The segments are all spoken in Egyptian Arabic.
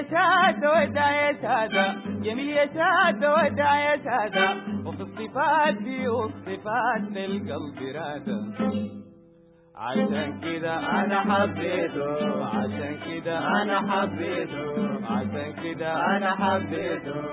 يا سادة ودع يا سادة جميل يا سادة ودع يا سادة وفي الصفات دي والصفات للقلب رادة عشان كده انا حبيته عشان كده انا حبيته عشان كده انا حبيته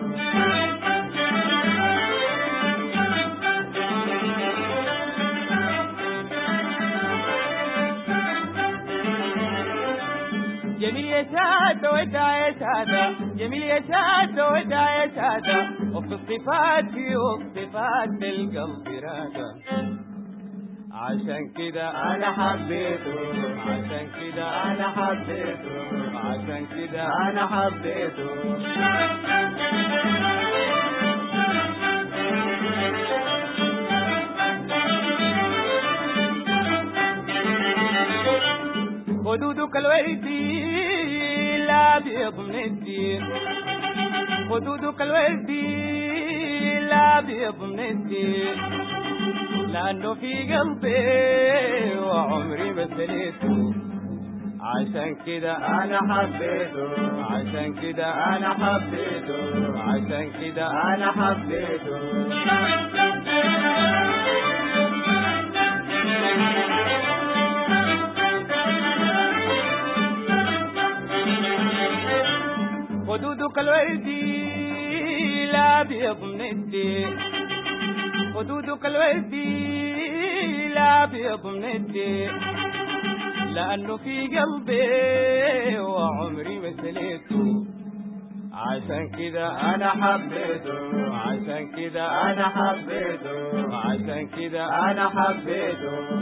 جميل يا سادة ودع يا سادة جميل يا سادة ودع يا سادة وفي الصفات في والصفات للقلب رادة عشان كده انا حبيته عشان كده انا حبيته عشان كده انا حبيته خدودك الوردي لا بيض من الدين خدودك الوردي لا بيض من الدين لأنه في قلبي وعمري ما سليته عشان كده أنا حبيته عشان كده أنا حبيته عشان كده أنا حبيته خدودك الوردي لا بيض من الدين خدودك الوردي لا بيض من الدين لأنه في قلبي وعمري ما سليته عشان كده أنا حبيته عشان كده أنا حبيته عشان كده أنا حبيته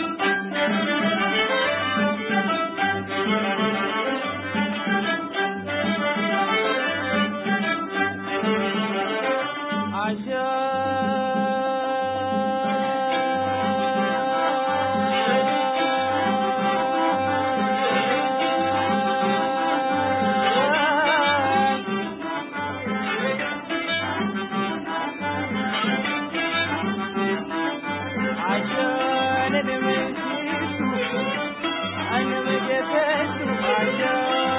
عشان انا ما جيته انا ما جبته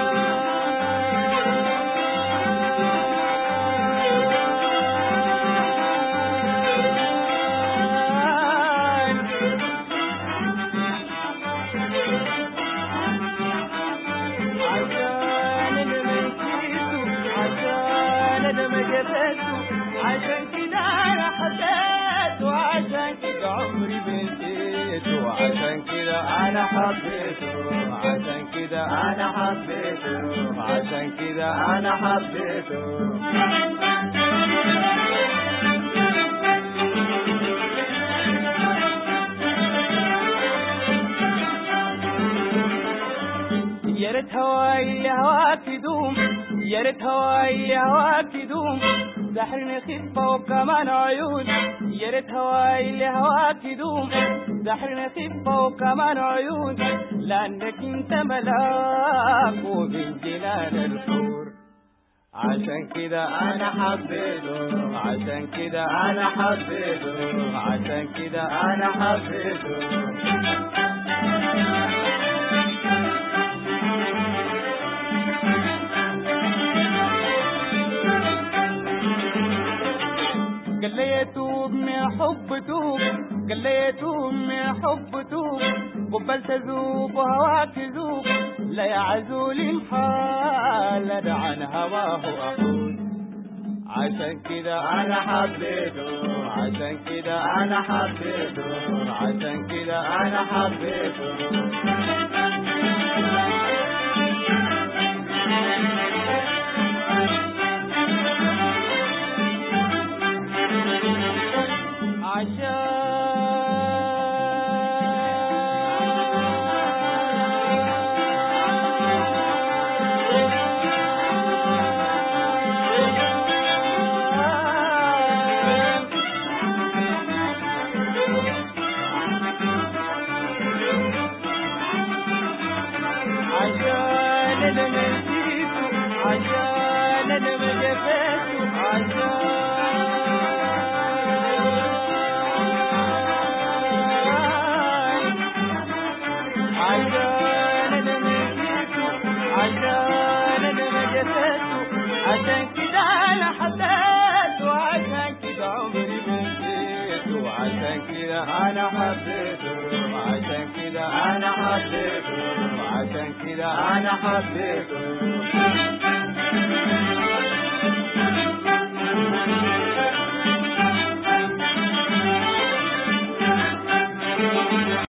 عشان انا ما جيته عشان انا ما جبته عشان كده انا حبيته عشان كده عمري بنسيته عشان كده انا حبيته عشان كده انا حبيته عشان كده انا حبيته يا ريت هواي هواك يدوم يا ريت هواي هواك يدوم سحرني خفة وكمان عيون يا ريت هواي هواك يدوم سحرني خفة وكمان عيون لأنك انت ملاك ومن جنان الحور عشان كده انا حبيته عشان كده انا حبيته عشان كده انا حبيته قال لي يا توب من حب توب قال لي يا توب من حب توب قبلت ذوب وهواك ذوب لا يعزول محال عن هواه أحول عشان كده انا حبيته عشان كده انا حبيته عشان كده انا حبيته عشان انا ما نسيته عشان انا ما جفيته عشان عشان انا ما نسيته عشان انا ما وعشان كده انا حبيت وعشان كده عمري مديت وعشان كده انا حبيته وعشان كده انا حبيته وعشان كده انا حبيته